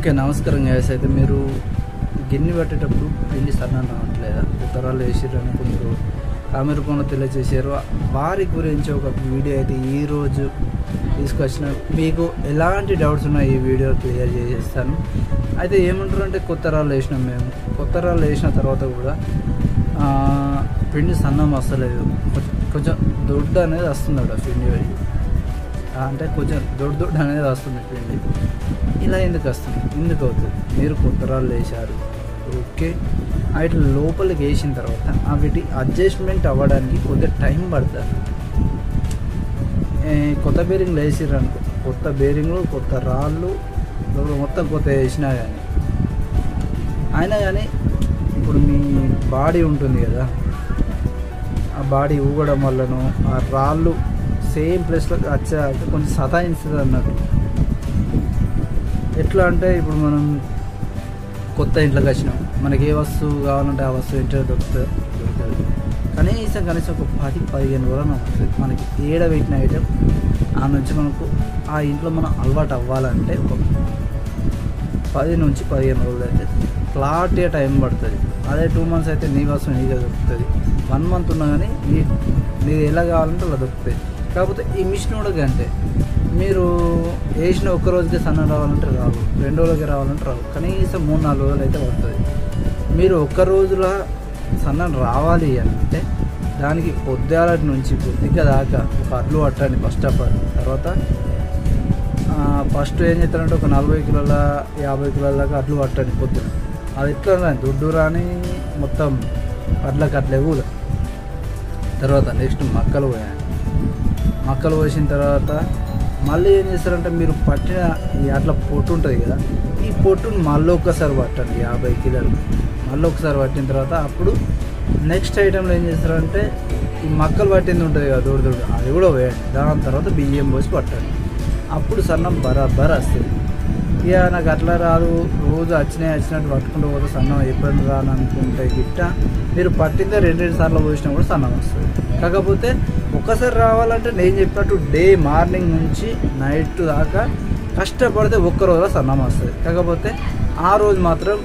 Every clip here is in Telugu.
ఓకే నమస్కారం గ్యాస్ అయితే మీరు గిన్నె పట్టేటప్పుడు పిండి సన్నం రావట్లేదా ఉత్తరాలు వేసిరని కొందరు కామెర రూపంలో తెలియజేశారు వారి గురించి ఒక వీడియో అయితే ఈరోజు తీసుకొచ్చిన మీకు ఎలాంటి డౌట్స్ ఉన్నాయి ఈ వీడియో క్లియర్ చేసేస్తాను అయితే ఏమంటారు అంటే కొత్త రాళ్ళు వేసినాం మేము కొత్త రాళ్ళు వేసిన తర్వాత కూడా ఆ, పిండి సన్నం వస్తలేదు కొంచెం- కొంచెం దొడ్డు అనేది వస్తుంది అక్కడ పిండి ఆ, అంటే కొంచెం దొడ్డు దొడ్డు అనేది వస్తుంది పిండి ఇలా ఎందుకు వస్తుంది ఎందుకు అవుతుంది మీరు కొత్త రాళ్ళు వేశారు ఓకే వాటి లోపలికి వేసిన తర్వాత వీటి అడ్జస్ట్మెంట్ అవ్వడానికి కొద్దిగా టైం పడుతుంది ఏ, కొత్త బేరింగ్లు వేసిర్రు అనుకో కొత్త బేరింగ్లు కొత్త రాళ్ళు లోపల మొత్తం కొత్త వేసినా కానీ అయినా కానీ ఇప్పుడు మీ బాడీ ఉంటుంది కదా ఆ బాడీ ఊగడం వల్లనో ఆ రాళ్ళు సేమ్ ప్లేస్లో వచ్చాక కొంచెం సతాయిస్తుంది అన్నట్టు ఎట్లా అంటే ఇప్పుడు మనం కొత్త ఇంట్లోకి వచ్చినాం మనకి ఏ వస్తువు కావాలంటే ఆ వస్తువు ఇంట్లో దొరుకుతుంది దొరుకుతుంది కనీసం కనీసం ఒక పది పదిహేను రోజులు అవుతుంది మనకి ఏడ పెట్టిన ఐటెం ఆ నుంచి మనకు ఆ ఇంట్లో మనం అలవాటు అవ్వాలంటే ఒక పది నుంచి పదిహేను రోజులు అయితే క్లారిటీగా టైం పడుతుంది అదే టూ మంత్స్ అయితే నీ వస్తువు నీకే దొరుకుతుంది వన్ మంత్ ఉన్నా కానీ నీ నీది ఎలా కావాలంటే అలా దొరుకుతుంది కాకపోతే ఈ మిషన్ కూడా అంతే మీరు వేసిన ఒక్క రోజుకే సన్న రావాలంటే రావు రెండు రోజులకి రావాలంటే రావు కనీసం మూడు నాలుగు రోజులు అయితే పడుతుంది మీరు ఒక్క రోజుల సన్నం రావాలి అని అంటే దానికి పొద్దుగాల నుంచి కొద్దిగా దాకా ఒక అడ్లు పట్టండి ఫస్ట్ ఆఫ్ ఆల్ తర్వాత ఫస్ట్ ఏం చేస్తారంటే ఒక నలభై కిలోల యాభై కిలోల దాకా అడ్లు పట్టండి పొద్దున అది ఎట్లా రాని దుడ్డు రాని మొత్తం అడ్లకు అట్లే కూల తర్వాత నెక్స్ట్ మక్కలు పోయాను మక్కలు పోసిన తర్వాత మళ్ళీ ఏం చేస్తారంటే మీరు పట్టిన ఈ అట్లా పొట్టు ఉంటుంది కదా ఈ పొట్టుని మళ్ళీ ఒక్కసారి పట్టండి యాభై కిలోలు మళ్ళీ ఒకసారి పట్టిన తర్వాత అప్పుడు నెక్స్ట్ ఐటెంలో ఏం చేస్తారంటే ఈ మక్కలు పట్టింది ఉంటుంది కదా దూడు దూడు అది కూడా వేయండి దాని తర్వాత బియ్యం పోసి పట్టండి అప్పుడు సన్నం బరాబర్ వస్తుంది ఇక నాకు అట్లా రాదు రోజు వచ్చినాయి వచ్చినట్టు పట్టుకుంటూ పోతే సన్నం ఎప్పుడు రాను అనుకుంటే గిట్ట మీరు పట్టిందే రెండు రెండు సార్లు పోసినా కూడా సన్నం వస్తుంది కాకపోతే ఒక్కసారి రావాలంటే నేను చెప్పినట్టు డే మార్నింగ్ నుంచి నైట్ దాకా కష్టపడితే ఒక్క రోజులో సన్నం వస్తుంది కాకపోతే ఆ రోజు మాత్రం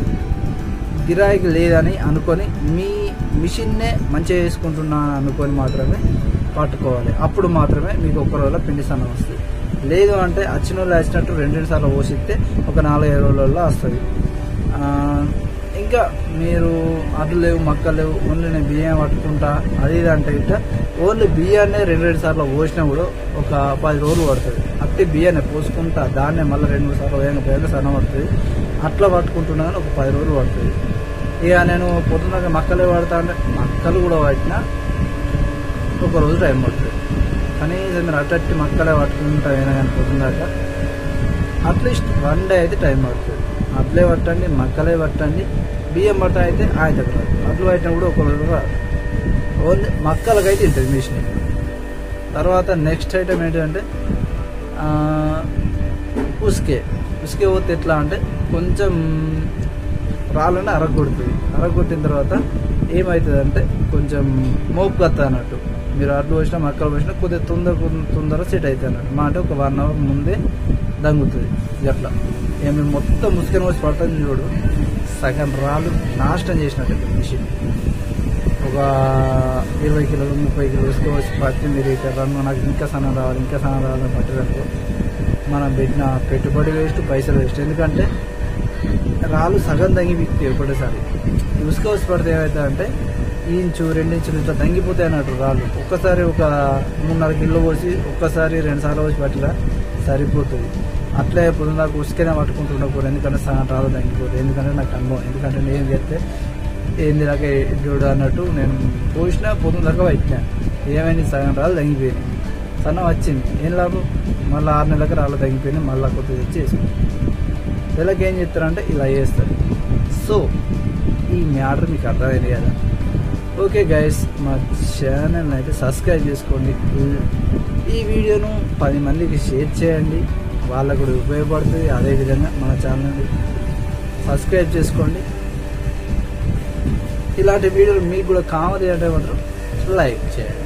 గిరాకీ లేదని అనుకొని మీ మిషన్నే మంచిగా వేసుకుంటున్నాను అనుకొని మాత్రమే పట్టుకోవాలి అప్పుడు మాత్రమే మీకు ఒక్క రోజులో పిండి సన్నం వస్తుంది లేదు అంటే వచ్చిన వాళ్ళు వచ్చినట్టు రెండు రెండు సార్లు పోసిస్తే ఒక నాలుగైదు రోజులలో వస్తుంది ఆ, ఇంకా మీరు అడ్లు లేవు మక్కలు లేవు ఓన్లీ నేను బియ్యం పట్టుకుంటా అది ఇది అంటే ఇట్లా ఓన్లీ బియ్యాన్నే రెండు రెండు సార్లు పోసినా కూడా ఒక పది రోజులు పడుతుంది అట్టి బియ్యాన్ని పోసుకుంటా దాన్నే మళ్ళీ రెండు మూడు సార్లు వేయంగా వేయంగా సన్నం పడుతుంది అట్లా పట్టుకుంటున్నా కానీ ఒక పది రోజులు పడుతుంది ఇక నేను పొద్దున్న మక్కలే పడతా అంటే మక్కలు కూడా పట్టినా ఒక రోజు టైం పడుతుంది కనీసం మీరు అట్టట్టి మక్కలే పట్టుకుంటా అయినా కానీ పొద్దున్నాక అట్లీస్ట్ వన్ డే అయితే టైం పడుతుంది అట్లే పట్టండి మక్కలే పట్టండి బియ్యం పట్ట అయితే ఆయన దగ్గర రాదు అట్లు పట్టినప్పుడు ఒక రోజు రాదు ఓన్లీ మక్కలకైతే ఉంటుంది మిషన్ తర్వాత నెక్స్ట్ ఐటమ్ ఏంటంటే ఆ, ఉస్కే ఉస్కే పోతే ఎట్లా అంటే కొంచెం రాళ్ళని అరగొడుతుంది అరగొట్టిన తర్వాత ఏమవుతుంది అంటే కొంచెం మోపు కత్త అన్నట్టు మీరు అడ్లు పోసినా మక్కలు పోసినా కొద్దిగా తొందర తొందర సెట్ అవుతుంది అన్నట్టు మా అంటే ఒక వన్ అవర్ ముందే దంగుతుంది అట్లా ఏమి మొత్తం ముసుకొని పోసి పడుతుంది చూడు సగం రాళ్ళు నాశనం చేసినట్టు మిషన్ ఒక ఇరవై కిలోలు ముప్పై కిలోలు వేసుకోవచ్చు పట్టి మీరు ఇక రన్ను నాకు ఇంకా సన్నం రావాలి ఇంకా సన్నం రావాలని పట్టడానికి మనం పెట్టిన పెట్టుబడి వేస్ట్ పైసలు వేస్ట్ ఎందుకంటే రాళ్ళు సగం తంగి పిక్తాయి ఒకటేసారి ఇసుక వచ్చి పడితే ఏమవుతుంది అంటే ఇంచు రెండు ఇంచులు ఇట్లా తంగిపోతాయి అన్నట్టు రాళ్ళు ఒక్కసారి ఒక మూడున్నర కిలో పోసి ఒక్కసారి రెండు సార్లు పోసి పట్టినా సరిపోతుంది అట్లే పొద్దున్న నాకు ఉసుకనే పట్టుకుంటుండకూడదు ఎందుకంటే సగం రాళ్ళు తగ్గిపోతుంది ఎందుకంటే నాకు అనుభవం ఎందుకంటే నేను చెప్తే ఏంది దాకా చూడు అన్నట్టు నేను పోసినా పొద్దున్న దాకా పట్టినా ఏమైంది సగం రాళ్ళు తగ్గిపోయినాయి సన్నం వచ్చింది ఏం లాభం మళ్ళీ ఆరు నెలలకు రాళ్ళు తగ్గిపోయినాయి మళ్ళీ కొత్తది తెచ్చి వేసుకుంటాం వీళ్ళకి ఏం చెప్తారంటే ఇలా చేస్తారు సో ఈ మ్యాటర్ మీకు అర్థమైంది కదా ఓకే గైస్ మా ఛానల్ అయితే సబ్స్క్రైబ్ చేసుకోండి ఈ వీడియోను పది మందికి షేర్ చేయండి వాళ్ళకు కూడా ఉపయోగపడుతుంది అదేవిధంగా మన ఛానల్ని సబ్స్క్రైబ్ చేసుకోండి ఇలాంటి వీడియోలు మీకు కూడా కావాలి అంటే మాత్రం లైక్ చేయండి